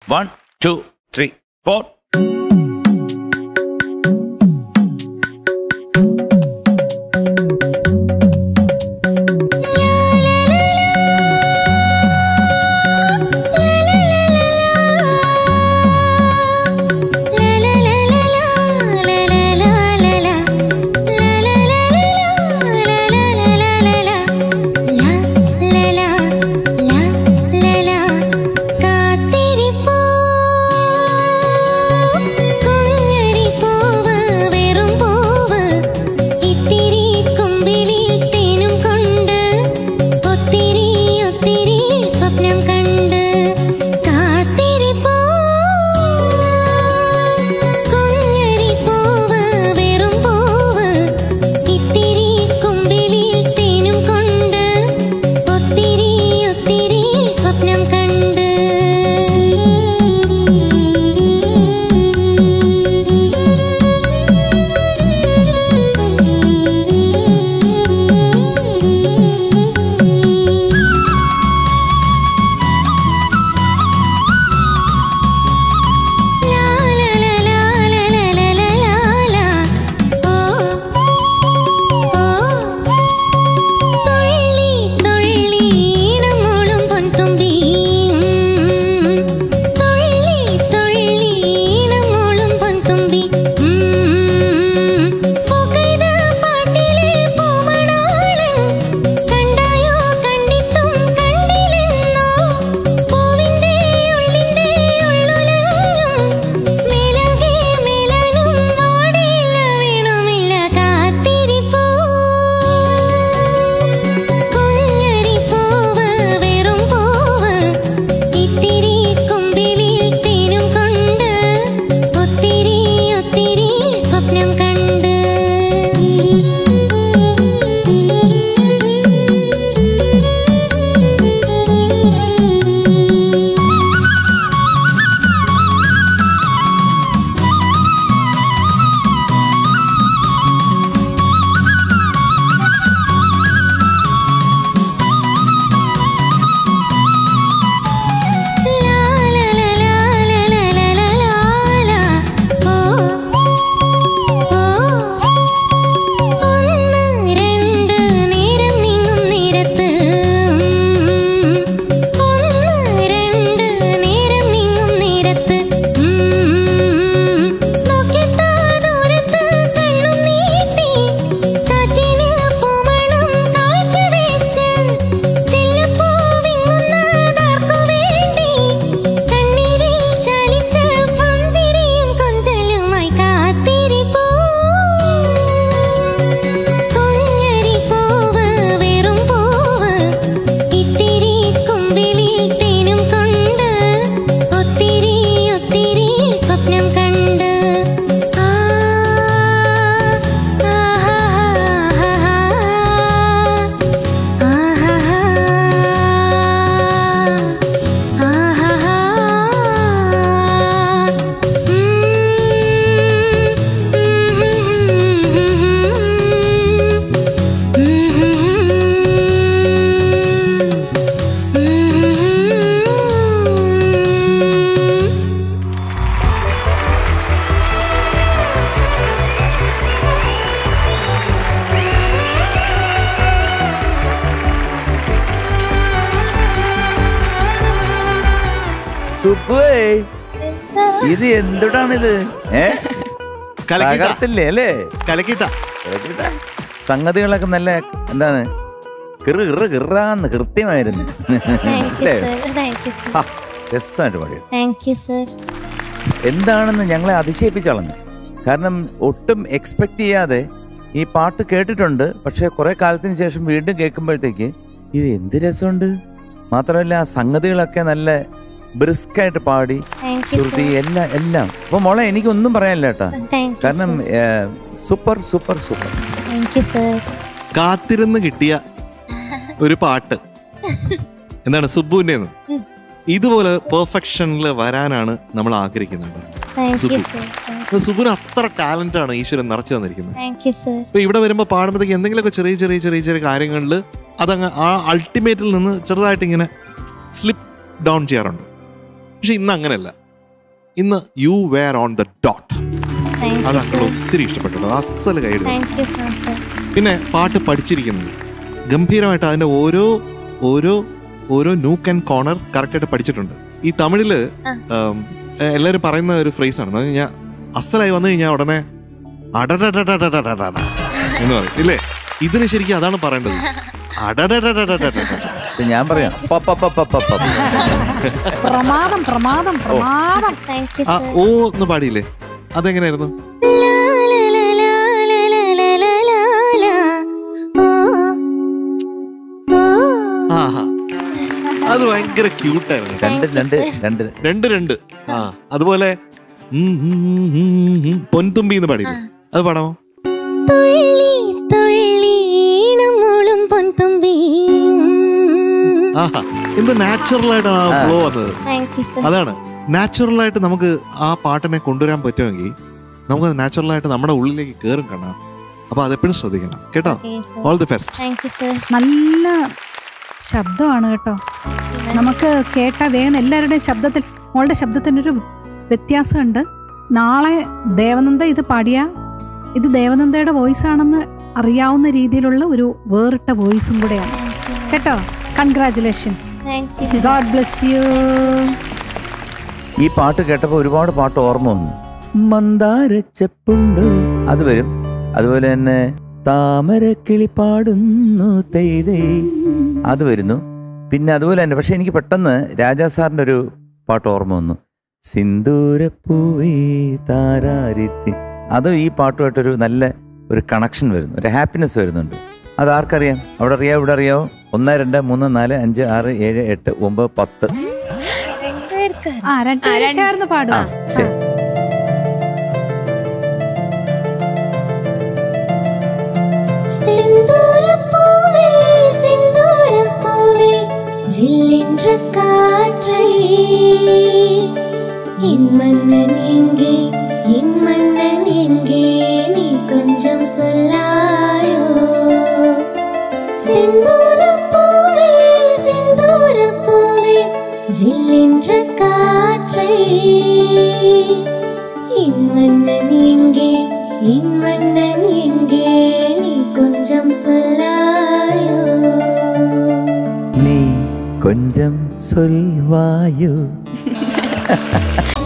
One two three four കാത്തിരിപ്പോ സുബുവേ ഇത് എന്തുടാണിത് ഏ കലക്കിട്ട തകർത്തില്ലേ അല്ലേ കലക്കിട്ട കേട്ടിട്ടാ? സംഗതികളൊക്കെ നല്ല എന്താണ് കിറ് കിറ് കിറാന്ന് കൃത്യമായിരുന്നു താങ്ക് യു മനസ്സിലായോ സർ താങ്ക് യു സർ ഹാ, രസമായിട്ട് പാടി താങ്ക് യു സർ എന്താണെന്ന് ഞങ്ങളെ അതിശയിപ്പിച്ചളഞ്ഞു കാരണം ഒട്ടും എക്സ്പെക്ട് ചെയ്യാതെ ഈ പാട്ട് കേട്ടിട്ടുണ്ട് പക്ഷെ കുറെ കാലത്തിന് ശേഷം വീണ്ടും കേൾക്കുമ്പോഴത്തേക്ക് ഇത് എന്ത് രസമുണ്ട് മാത്രമല്ല ആ സംഗതികളൊക്കെ നല്ല ബ്രിസ്ക് ആയിട്ട് പാടി താങ്ക് യു ശ്രുതി എല്ലാം എല്ലാം അപ്പൊ മോളെ എനിക്കൊന്നും പറയാനില്ല കേട്ടാ താങ്ക് യു കാരണം super super super thank you sir കാത്തിരുന്ന് കിട്ടിയ ഒരു പാട്ട് എന്താണ് സുബുവിന്റെ ഇതുപോലെ പെർഫെക്ഷനിൽ വരാനാണ് നമ്മൾ ആഗ്രഹിക്കുന്നത് താങ്ക് യു സുബു. സർ അപ്പൊ സുബുന് അത്ര ടാലന്റ് ആണ് ഈശ്വരൻ നിറച്ചു തന്നിരിക്കുന്നത് താങ്ക് യു സർ ഇപ്പൊ ഇവിടെ വരുമ്പോൾ പാടുമ്പോഴത്തേക്ക് എന്തെങ്കിലുമൊക്കെ ചെറിയ ചെറിയ ചെറിയ ചെറിയ കാര്യങ്ങളിൽ അതങ്ങ് ആ അൾട്ടിമേറ്റിൽ നിന്ന് ചെറുതായിട്ട് ഇങ്ങനെ സ്ലിപ്പ് ഡൗൺ ചെയ്യാറുണ്ട് പക്ഷെ ഇന്ന് അങ്ങനെയല്ല ഇന്ന് you were on the dot thank you അതാണ് സർ ഒത്തിരി ഇഷ്ടപ്പെട്ടത് അസല് കൈ താങ്ക് യു സോ സർ പിന്നെ പാട്ട് പഠിച്ചിരിക്കുന്നത് ഗംഭീരമായിട്ട് അതിന്റെ ഓരോ ഓരോ ഓരോ നൂക്ക് ആൻഡ് കോർണർ കറക്റ്റായിട്ട് പഠിച്ചിട്ടുണ്ട് ഈ തമിഴില് ആ. ഉം, എ- എല്ലാവരും പറയുന്ന ഒരു ഫ്രേസ് ആണ് എന്ന് കഴിഞ്ഞാൽ അസലായി വന്നു കഴിഞ്ഞാൽ ഉടനെ അടടടടടടടടട എന്ന് പറയും ഇല്ലേ ഇതിന് ശരിക്കും അതാണ് പറയേണ്ടത് അടടടടടടടട. ഇപ്പൊ ഞാൻ പറയാം പ, പ, പ, പ, പ, പ. പ്രമാദം പ്രമാദം പ്രമാദം താങ്ക് യു ആ സർ ഓ എന്ന് പാടിയില്ലേ അതെങ്ങനെയായിരുന്നു ആഹാ അത് ഭയങ്കര ക്യൂട്ടായിരുന്നു രണ്ട് രണ്ട് രണ്ട് രണ്ട് രണ്ട് ആ അതുപോലെ ഉം, ഉം, ഉം, ഉം, പൊൻതുമ്പി എന്ന് പാടിയില്ലേ അത് പാടാമോ തുള്ളി തുള്ളി ഈണമൂളും പൊൻതുമ്പി ആഹാ എന്ത് നാച്ചുറൽ ആയിട്ടാണ് ആ ഫ്ലോ വന്നത് താങ്ക് യു സർ അതാണ് നാച്ചുറൽ ആയിട്ട് നമുക്ക് ആ പാട്ടിനെ കൊണ്ടുവരാൻ പറ്റുമെങ്കിൽ നമുക്കത് നാച്ചുറൽ ആയിട്ട് നമ്മുടെ ഉള്ളിലേക്ക് കയറും കാണാം അപ്പൊ അതെപ്പോഴും ശ്രദ്ധിക്കണം കേട്ടോ all the best thank you sir നല്ല ശബ്ദമാണ് കേട്ടോ നമുക്ക് കേട്ട വേണം എല്ലാവരുടെയും ശബ്ദത്തിൽ മോളുടെ ശബ്ദത്തിനൊരു വ്യത്യാസമുണ്ട് നാളെ ദേവനന്ദ ഇത് പാടിയ ഇത് ദേവനന്ദയുടെ വോയിസ് ആണെന്ന് അറിയാവുന്ന രീതിയിലുള്ള ഒരു വേറിട്ട വോയിസും കൂടെയാണ് കേട്ടോ congratulations thank you God bless you ഈ പാട്ട് കേട്ടപ്പോൾ ഒരുപാട് പാട്ട് ഓർമ്മ വന്നു മന്ദാരച്ചപ്പുണ്ട് അത് വരും അതുപോലെ തന്നെ താമരക്കിളി പാടുന്നു തെയ്തേ അത് വരുന്നു പിന്നെ അതുപോലെ തന്നെ പക്ഷെ എനിക്ക് പെട്ടെന്ന് രാജാ സാറിൻ്റെ ഒരു പാട്ട് ഓർമ്മ വന്നു സിന്ദൂരപ്പൂവേ താരാരിറ്റി അത് ഈ പാട്ടുമായിട്ടൊരു നല്ല ഒരു കണക്ഷൻ വരുന്നു ഒരു ഹാപ്പിനെസ് വരുന്നുണ്ട് അത് ആർക്കറിയാം അവിടെ അറിയാം ഇവിടെ അറിയാമോ ഒന്ന് രണ്ട് മൂന്ന് നാല് അഞ്ച് ആറ് ഏഴ് എട്ട് ഒമ്പത് പത്ത് രണ്ടുപേർക്ക് ആ രണ്ടുപേരും ചേർന്ന് ആ പാടുക ശരി செந்தூரப்பூவே செந்தூரப்பூவே ஜில்லென்ற காற்றை என் மன்னன் எங்கே என் மன்னன் எங்கே நீ கொஞ்சம் சொல்லாயோ செந்தூரப்பூவே செந்தூரப்பூவே ஜில்லென்ற காற்றை என் மன்னன் எங்கே என் மன்னன் எங்கே நீ கொஞ்சம் சொல்லாயோ നീ കൊഞ്ചം സൊൽവായു